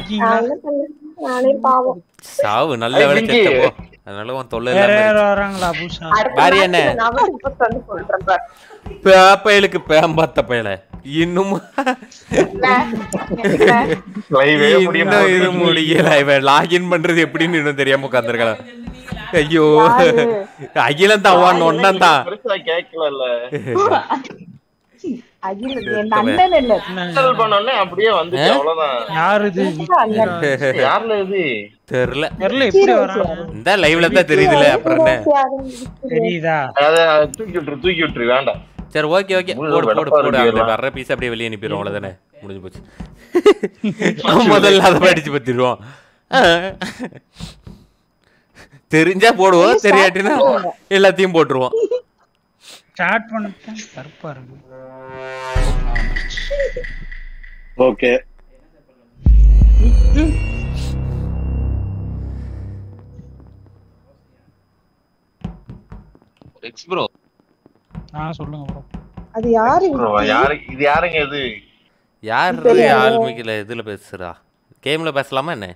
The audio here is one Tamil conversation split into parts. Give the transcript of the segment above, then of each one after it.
இருக்கீங்களா நான் என்ன பண்ணேன்? நானே பாவம் சாவு நல்ல ஐய், வேலை பிங்கி. செத்த போ அதனால உன் தொல்லை வேற இல்லாம யார் இருக்கு. வராங்களா புதுசா அடுத்த பாரி match என்ன? நான் அவன் இப்ப வந்து சொல்றேன் பாரு. பேப்பயலுக்கு பேம்பாத்த பயல இன்னும் இல்ல, இல்ல. லைவே முடிய இன்னும் இது மாட்டேங்குது. முடியல இவன் லாகின் பண்றது எப்படின்னு இன்னும் தெரியாம உட்காந்துருக்கலாம் ஐயோ அகிலன் தான் ஒன் ஒன்னன் தான் பெருசா கேட்கல அகில் என் அண்ணன் இல்ல இன்ஸ்டால் பண்ணோடனே அப்படியே வந்துச்சு அவ்வளவுதான் யாரு இது யாருல இது தெரியல தெரியல எப்படி வராங்க இந்த லைவ்ல தான் தெரியுதுல அப்புறம் என்ன தெரியுதா அத தூக்கி விட்டுரு தூக்கி விட்டுரு வேண்டாம் சரி ஓகே ஓகே உள்ள போடு போடு வெடப்பா போடு இருக்கு அந்த எல்லாம். வர்ற பீஸ் அப்படியே வெளியே அனுப்பிடுவோம் அவ்வளவுதானே முடிஞ்சு போச்சு முதல்ல அதை படிச்சு பத்திடுவோம் தெரிஞ்சா போடுவோம் தெரியாட்டினா எல்லாத்தையும் போட்டுருவோம் ஸ்டார்ட் பண்ண கருப்பா இருக்கு ஓகே எக்ஸ் ப்ரோ நான் சொல்லுங்க ப்ரோ அது யாரு bro, யாரு இது யாருங்க இது யாரு ஆளுமிக்கல இதுல பேசுறா கேம்ல பேசலாமா என்ன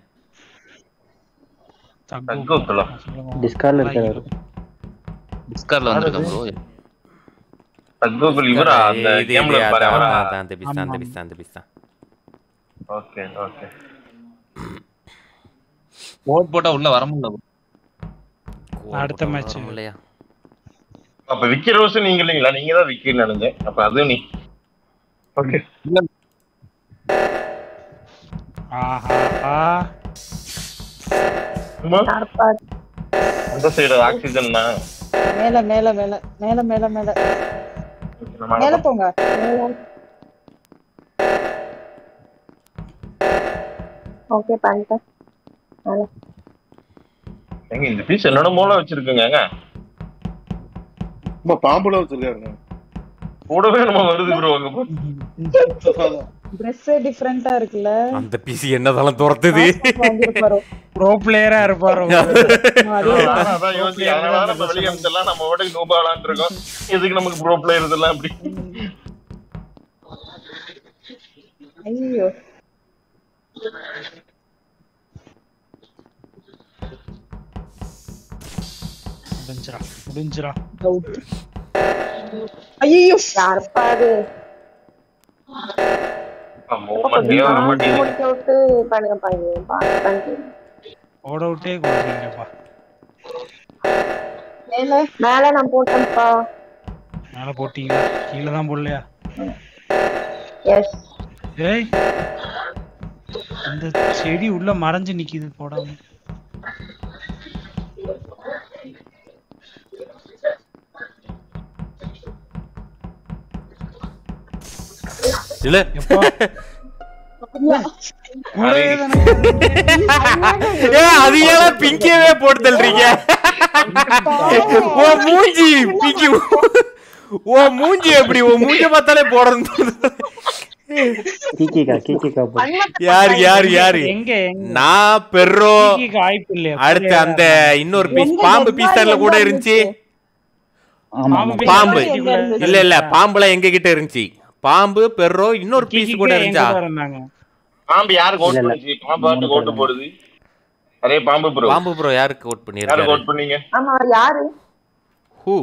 தங்கோக்குல சொல்லுங்க டிஸ்கார்ட்ல இருக்காரு டிஸ்கார்ட்ல வந்திருக்கேன் ப்ரோ தங்கோக்குல் இவரா அந்த இது கேம்ல இது இருப்பாரு அவரா அதான், அந்த பிஸ் அந்த பிஸ் அந்த பிஸ் தான் ஓகே ஓகே ஓட் போட்டா உள்ள வர முடியல bro. அடுத்த match. இல்லையா அப்ப விக்கி ரோஸ் நீங்க இல்லைங்களா நீங்க தான் விக்கின்னு நினைச்சேன் அப்ப அதுவும் நீ ஓகே ஆஹா யாருப்பா? அந்த சைடு ஆக்சிஜன் தான் மேல மேல மேல மேல மேல மேல மேல போங்க ஓகே பண்ணிட்டேன் மேல எங்க இந்த பீஸ் என்னோட மூலம் வச்சிருக்குங்க ஏங்க ரொம்ப பாம்புல வச்சிருக்காருங்க கூடவே நம்ம வருது ப்ரோ அங்க போ. ட்ரெஸ் டிஃபரெண்டா இருக்குல்ல அந்த பிசி என்னதெல்லாம் துரத்துது வாங்கிருப்பாரோ ப்ரோ பிளேயரா இருப்பாரு நானும் அதான் யோசிக்கிறேன். அதனால நம்ம வெளிய அமிச்செல்லாம் நம்ம வாட்டுக்கு noob ஆகலாம்னு இருக்கோம். எதுக்கு நமக்கு ப்ரோ பிளேயர் இதெல்லாம் அப்படி ஐயோ முடிஞ்சிரா முடிஞ்சிரா டவுட் ஐயோ யாருப்பா அது மூமெண்ட்டே வர மாட்டேங்குது முடிக்க விட்டு பண்ணுங்க பாருங்க பாருங்க ஓட விட்டே கொடுக்குறீங்கப்பா மேல மேல நான் போட்டேன்ப்பா மேல போட்டீங்களா கீழே தான் போடலையா எஸ் ஏய் அந்த செடி உள்ள மறைஞ்சு நிக்குது போடாம இல்ல எப்போ உள்ளவே தானே ஏ அது ஏன் பிங்கியவே போட்டு தள்ளுறீங்க ஓ மூஞ்சி பிங்கி ஓ மூஞ்சி எப்படி ஓ மூஞ்சி பார்த்தாலே போடணும் தோணுது. கீக்கிக்கா கீக்கிக்கா போ யாரு யாரு யாரு எங்க எங்க நான் பெர்ரோ கீக்கிக்கு வாய்ப்பு இல்லையா அடுத்து அந்த இன்னொரு பீஸ் பாம்பு பீஸ் தான்ல கூட இருந்துச்சு ஆமா ஆமா பாம்பு பாம்பு எங்க இருந்துச்சு? இல்ல இல்ல பாம்புலாம் எங்க கிட்ட இருந்துச்சு பாம்பு பெர்ரோ இன்னொரு பீஸ் கீக்கிக்கு கூட எங்க இருந்துச்சா கூட இருந்தாங்க பாம்பு யாருக்கு ஓட் இல்ல, இல்ல. பண்ணுச்சு பாம்பு பாட்டு ஓட்டு போடுது அரே பாம்பு ப்ரோ பாம்பு ப்ரோ யாருக்கு ஓட் யாருக்கு பண்ணிருக்காரு ஓட் பண்ணீங்க ஆமா யாரு ஹூ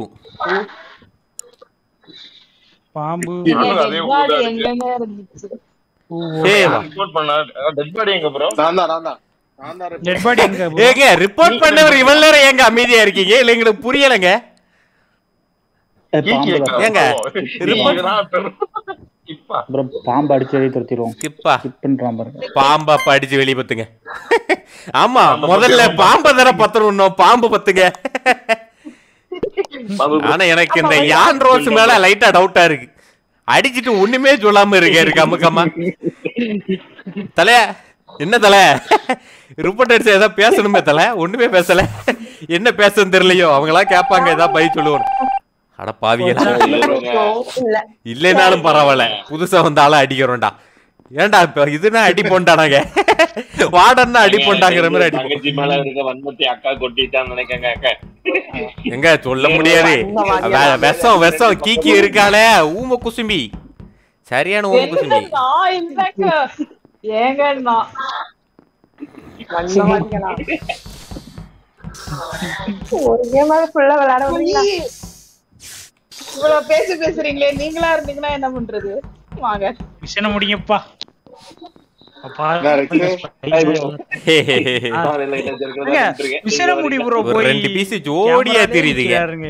பாம்பு நானும் அதே ஊர்ல இருக்கேன். எங்கன்னு இருந்துச்சு ஏய் ரிப்போர்ட் பண்ணா டெட் பாடி எங்க ப்ரோ நான் தான் நான் தான் நான் தான் report டெட் பாடி எங்க bro? ஏங்க ரிப்போர்ட் பண்ணவர் இவ்வளவு நேரம் ஏங்க அமைதியா இருக்கீங்க இல்ல எங்களுக்கு புரியலங்க ஏய், பாம்பு தான். ஏங்க, report- இப்பா அப்புறம் பாம்பு அடிச்சு வெளியே துரத்திடுவோம் கிப்பா ஸ்கிப் பண்றான் பாருங்க பாம்பா படிச்சு வெளிய பத்துங்க ஆமா முதல்ல பாம்பை தர பத்தணும் பாம்பு பத்துங்க பாம்பு ஆனா எனக்கு இந்த யான் ரோஸ் மேல லைட்டா டவுட்டா இருக்கு அடிச்சிட்டு ஒண்ணுமே சொல்லாம இருக்காரு கம்மக்கம்மா தல என்ன தல ரிப்போர்ட் அடிச்சு ஏதாவது பேசணுமே தல ஒண்ணுமே பேசல என்ன பேசணும் தெரியலையோ அவங்களா கேட்பாங்க ஏதாவது பதில் சொல்லுவோம் அட பாவிகளா இல்ல இல்லைனாலும் பரவாயில்ல புதுசா வந்த ஆளா அடிக்கிறோம்டா ஏன்டா இப்ப இதுனா அடி போண்டானாங்க வாடன்னா அடி போண்டாங்கிற மாதிரி அடி தங்கச்சி மேல இருக்க வன்மத்தை அக்கா கொட்டிட்டான்னு நினைக்கங்க அக்கா எங்க சொல்ல முடியாது வெ- விஷம் விஷம் கீக்கி இருக்காளே ஊம குசும்பி சரியான ஊம குசும்பி ஏங்க நான் வந்த மாட்டீங்களா? ஒரு கேமாவது ஃபுல்லா விளையாட விடுறீங்களா இவ்வளவு பேசி பேசுறீங்களே நீங்களா இருந்தீங்கன்னா என்ன பண்றது வாங்க மிஷனை முடிங்கப்பா அப்பா நான் ரெண்டு- மிஷனை முடி ப்ரோ ஒரு போய் ரெண்டு piece ஜோடியா கேமராலே தெரியுதுங்க. நிக்கிறாருங்க.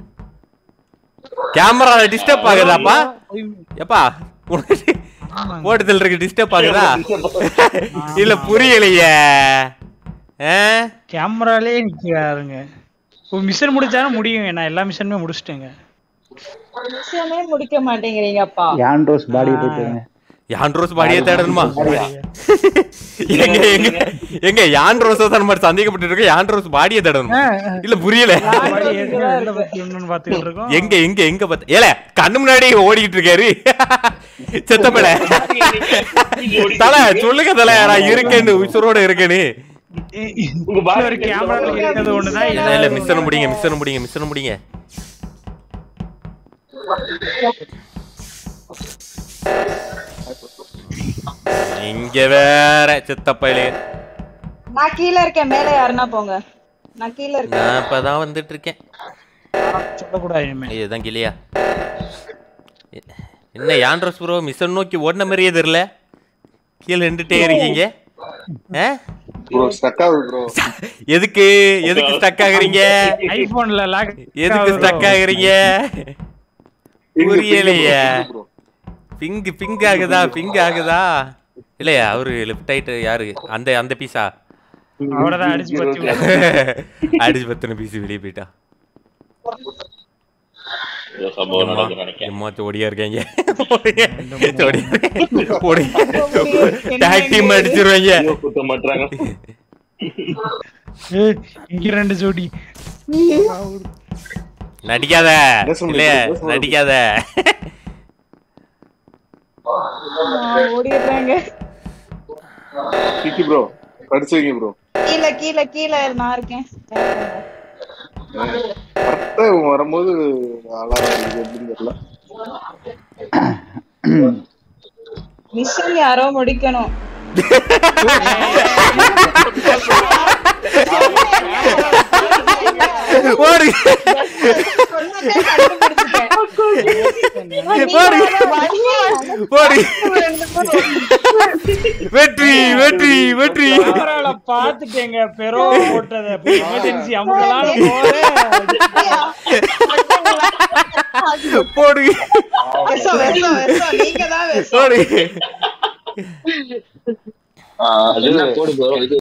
கேமரால டிஸ்டர்ப் ஆகுதாப்பா எப்பா உனக்கு ஆமாங்க. ஓட்டத்தில் இருக்கு டிஸ்டர்ப் ஆகுதா இல்ல புரியலையே ஆ? கேமராலே நிக்கிறாருங்க இப்போ மிஷன் முடிச்சாலும் முடியுங்க நான் எல்லா மிஷனுமே முடிச்சிட்டேங்க விஷயமே முடிக்க மாட்டேங்கிறீங்கப்பா யான்ட்ரோஸ் பாடி போயிட்டு யான் பாடியே தேடணுமா எங்க எங்க எங்க யான் ரோஸ் தான் நம்ம சந்தேகப்பட்டு இருக்க யான் ரோஸ் பாடியே தேடணும் இல்ல புரியல பாடி எங்க வெளில பத்தி ஒண்ணுன்னு பாத்துக்கிட்டு இருக்கோம் எங்க எங்க எங்க பார்த்து ஏல கண்ணு முன்னாடி ஓடிக்கிட்டு இருக்காரு செத்தப்பட தல சொல்லுங்க தல நான் இருக்கேன்னு உசுரோட இருக்கேன்னு ஒரு கேமரா இருக்கிறது ஒண்ணுதான் இல்ல இல்ல மிஸ் முடிங்க மிஸ் முடிங்க மிஸ் முடிங்க இங்க வேற சித்தப்பையிலே நான் கீழே இருக்கேன் மேல யாருன்னா போங்க நான் கீழே இருக்கேன் நான் இப்பதான் வந்துட்டு இருக்கேன் சொல்லக்கூடாது இனிமே இதுதான் கிளியா என்ன யான்ட்ரஸ் ப்ரோ மிஷன் நோக்கி ஓடின மாதிரியே தெரியல கீழே நின்றுட்டே இருக்கீங்க ஆ? ப்ரோ ஸ்டக் ஆகுது ப்ரோ எதுக்கு எதுக்கு ஸ்டக் ஆகுறீங்க ஐபோன்ல லாக் எதுக்கு ஸ்டக் ஆகுறீங்க புரியலையே ப்ரோ பிங்க் பிங்க் ஆகுதா பிங்க் ஆகுதா இல்லையா அவரு லெஃப்ட் ரைட் யாரு அந்த அந்த பீஸா அவ்வளவுதான் அடிச்சு பத்தி அடிச்சு பத்தின பீஸ் வெளியே போயிட்டா சம்பவம் நடக்குதுன்னு நினைக்கிறேன் எம்மா ஜோடியா இருக்காங்க டேக் டீம் அடிச்சிருவாங்க ஐயோ, குத்த மாட்டாங்க ஏய், இங்க ரெண்டு ஜோடி நடிக்காத என்ன சொல்றீங்க? இல்லையா என்ன சொல்றீங்க? நடிக்காத நான் ஓடிடுறேங்க கிக்கி ப்ரோ படிச்சு வைங்க ப்ரோ கீழே கீழே கீழே நான் இருக்கேன் கரெக்டா இவங்க வரும்போது அலாரம் அடிக்குது எப்படின்னு தெரியல மிஷன் யாரோ முடிக்கணும் ஓடு சொன்னதே கண்டுபிடிச்சிட்டேன். ஓடு ஓடு ரெண்டு பேரும் வெற்றி வெற்றி வெற்றி கேமரால பாத்துட்டேங்க பெரோ போட்டத எமர்ஜென்சி அமுகலாம் போடு விஷம், விஷம், விஷம். நீங்க தான் விஷம். ஓடு ஆ, அது போடு bro இது